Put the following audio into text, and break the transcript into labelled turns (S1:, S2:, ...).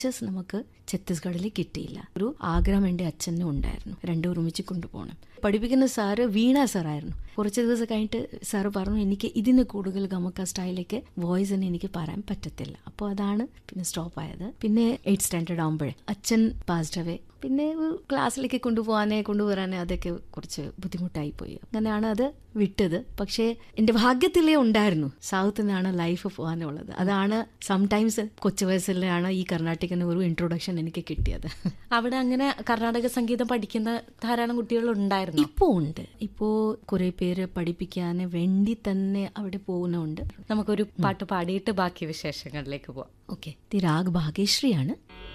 S1: teachers നമുക്ക് ഛത്തീസ്ഗഡിൽ കിട്ടിയില്ല ഒരു ആഗ്രഹം എൻ്റെ അച്ഛനും ഉണ്ടായിരുന്നു രണ്ടും ഒരുമിച്ച് കൊണ്ടുപോകണം പഠിപ്പിക്കുന്ന സാറ് വീണ സാറായിരുന്നു കുറച്ച് ദിവസം കഴിഞ്ഞിട്ട് സാറ് പറഞ്ഞു എനിക്ക് ഇതിന് കൂടുതൽ ഗമക്ക സ്റ്റൈലേക്ക് വോയിസിന് എനിക്ക് പറയാൻ പറ്റത്തില്ല അപ്പോൾ അതാണ് പിന്നെ സ്റ്റോപ്പ് ആയത് പിന്നെ എയ്റ്റ് സ്റ്റാൻഡേർഡ് ആകുമ്പോഴേ അച്ഛൻ പാസ്ഡ് അവേ പിന്നെ ഒരു ക്ലാസ്സിലേക്ക് കൊണ്ടുപോകാനേ കൊണ്ടുവരാനേ അതൊക്കെ കുറച്ച് ബുദ്ധിമുട്ടായി പോയി അങ്ങനെയാണ് അത് വിട്ടത് പക്ഷേ എൻ്റെ ഭാഗ്യത്തിലേ ഉണ്ടായിരുന്നു സൗത്തിൽ നിന്നാണ് ലൈഫ് പോകാനുള്ളത് അതാണ് സംടൈംസ് കൊച്ചു വയസ്സിലാണ് ഈ കർണാട്ടിക്കിന് ഒരു ഇൻട്രൊഡക്ഷൻ എനിക്ക് കിട്ടിയത്
S2: അവിടെ അങ്ങനെ കർണാടക സംഗീതം പഠിക്കുന്ന ധാരാളം കുട്ടികൾ ഉണ്ടായിരുന്നു
S1: ഇപ്പോൾ ഉണ്ട് ഇപ്പോൾ കുറെ പേര് പഠിപ്പിക്കാൻ വേണ്ടി തന്നെ അവിടെ പോകുന്നുണ്ട്
S2: നമുക്കൊരു പാട്ട് പാടിയിട്ട് ബാക്കി വിശേഷങ്ങളിലേക്ക് പോവാം
S1: ഓക്കെ ദി രാഗ് ഭാഗ്യശ്രീയാണ്